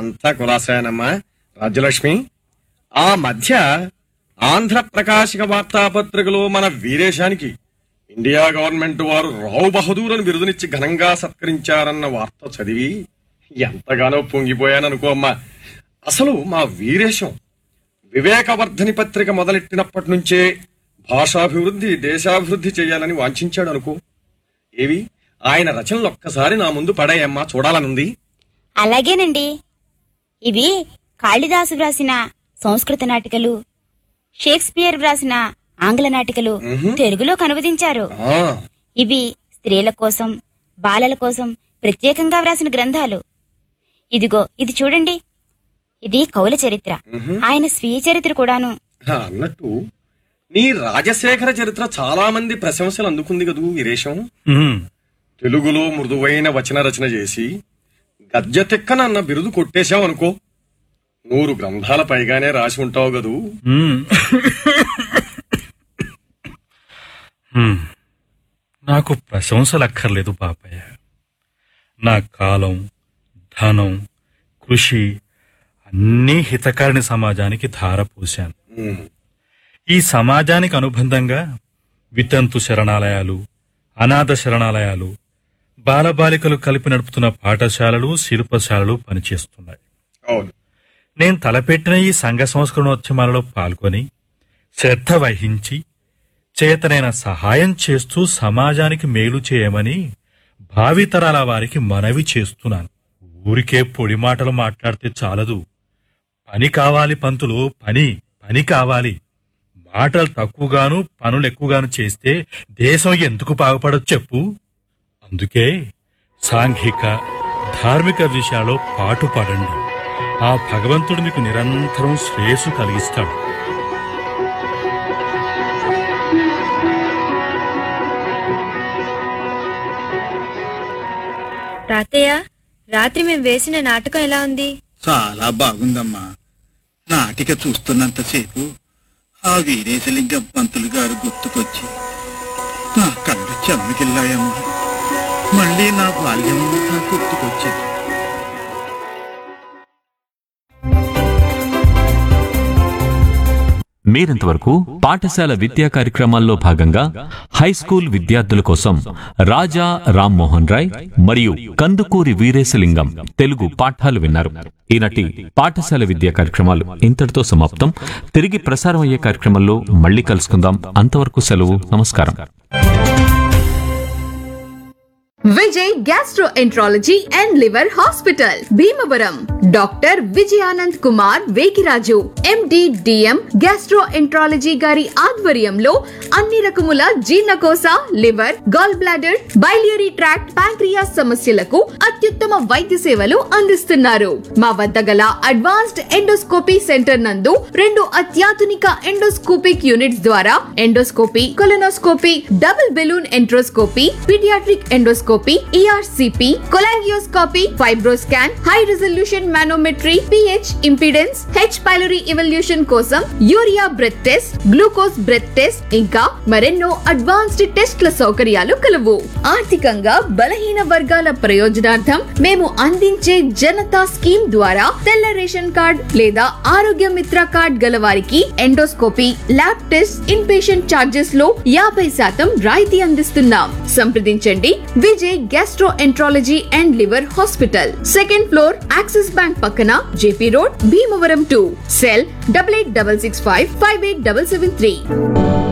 అంతా కులాసాయనమ్మా రాజ్యలక్ష్మి ఆ మధ్య ఆంధ్రప్రకాశిక వార్తాపత్రికలో మన వీరేశానికి ఇండియా గవర్నమెంట్ వారు రావు బహదూర్ అని బిరుదునిచ్చి ఘనంగా సత్కరించారన్న వార్త చదివి ఎంతగానో పొంగిపోయాననుకో అమ్మా అసలు మా వీరేశం వివేకవర్ధని పత్రిక మొదలెట్టినప్పటి నుంచే భాషాభివృద్ధి దేశాభివృద్ధి చేయాలని వాంఛించాడు అనుకో ఏవి ఆయన రచనలు ఒక్కసారి నా ముందు పడాయమ్మా చూడాలనుంది అలాగేనండి ఇవి కాళిదాసు వ్రాసిన సంస్కృత నాటికలు షేక్స్పియర్ వ్రాసిన ఆంగ్ల నాటికలు తెలుగులోకి అనువదించారు ఆ, ఇవి స్త్రీల కోసం బాలల కోసం ప్రత్యేకంగా వ్రాసిన గ్రంథాలు ఇదిగో ఇది చూడండి ఇది కౌల చరిత్ర ఆయన స్వీయ చరిత్ర కూడాను ఆ, అన్నట్టు నీ రాజశేఖర చరిత్ర చాలా మంది ప్రశంసలు అందుకుంది కదూ వీరేశం ఉమ్, తెలుగులో మృదువైన వచన రచన చేసి గద్య తిక్కనన్న బిరుదు కొట్టేశావు అనుకో నూరు గ్రంథాల పైగానే రాసి ఉంటావు కదూ ఉమ్. ఉమ్. నాకు ప్రశంసలు అక్కర్లేదు బాపయ్య నా కాలం ధనం కృషి అన్నీ హితకారిణి సమాజానికి ధారపోశాను ఉమ్, ఈ సమాజానికి అనుబంధంగా వితంతు శరణాలయాలు అనాథ శరణాలయాలు బాలబాలికలు కలిపి నడుపుతున్న పాఠశాలలు శిల్పశాలలు పనిచేస్తున్నాయి అవును నేను తలపెట్టిన ఈ సంఘ సంస్కరణోద్యమాలలో పాల్గొని శ్రద్ధ వహించి చేతనైన సహాయం చేస్తూ సమాజానికి మేలు చేయమని భావితరాల వారికి మనవి చేస్తున్నాను ఊరికే పొడి మాటలు మాట్లాడితే చాలదు పని కావాలి పంతులు పని పని కావాలి మాటలు తక్కువగాను పనులు ఎక్కువగాను చేస్తే దేశం ఎందుకు బాగుపడదు చెప్పు అందుకే సాంఘిక ధార్మిక విషయాల్లో పాటుపడండి ఆ భగవంతుడు మీకు నిరంతరం శ్రేయస్సు కలిగిస్తాడు తాతయ్య రాత్రి మేము వేసిన నాటకం ఎలా ఉంది చాలా బాగుందమ్మా నాటిక చూస్తున్నంతసేపు ఆ వీరేశలింగం పంతులు గారు గుర్తుకొచ్చి నా కళ్ళు చెమ్మగిల్లాయమ్మా మళ్ళీ నా బాల్యం నా గుర్తుకొచ్చింది మీరింతవరకు పాఠశాల విద్యా కార్యక్రమాల్లో భాగంగా హై స్కూల్ విద్యార్థుల కోసం రాజా రామ్మోహన్ రాయ్ మరియు కందుకూరి వీరేశలింగం తెలుగు పాఠాలు విన్నారు ఈనాటి పాఠశాల విద్యా కార్యక్రమాలు ఇంతటితో సమాప్తం తిరిగి ప్రసారం అయ్యే కార్యక్రమంలో మళ్ళీ కలుసుకుందాం అంతవరకు సెలవు నమస్కారం Vijay gastroenterology and liver hospital Bhimavaram doctor Vijayanand Kumar Vekiraju MD DM gastroenterology గారి ఆధ్వర్యంలో అన్ని రకముల జీర్ణకోశ liver gall bladder biliary tract pancreas సమస్యలకు అత్యుత్తమ వైద్య సేవలు అందిస్తున్నారు మా వద్ద గల అడ్వాన్స్డ్ ఎండోస్కోపీ సెంటర్ నందు రెండు అత్యాధునిక ఎండోస్కోపిక్ యూనిట్స్ ద్వారా endoscopy colonoscopy double balloon enteroscopy paediatric endoscopy ERCP cholangioscopy fibroscan high resolution manometry pH impedance H pylori evaluation కోసం urea breath test glucose breath test ఇంకా మరెన్నో అడ్వాన్స్డ్ టెస్ట్ల సౌకర్యాలు కలవు ఆర్థికంగా బలహీన వర్గాల ప్రయోజనార్థం మేము అందించే జనతా స్కీమ్ ద్వారా తెల్ల రేషన్ కార్డ్ లేదా ఆరోగ్య మిత్ర కార్డ్ గల వారికి endoscopy lab test inpatient charges లో యాభై శాతం రాయితీ అందిస్తున్నాం సంప్రదించండి Vijay gastroenterology and liver hospital second floor Axis bank పక్కన JP road Bhimavaram to cell double eight double six five five eight double seven three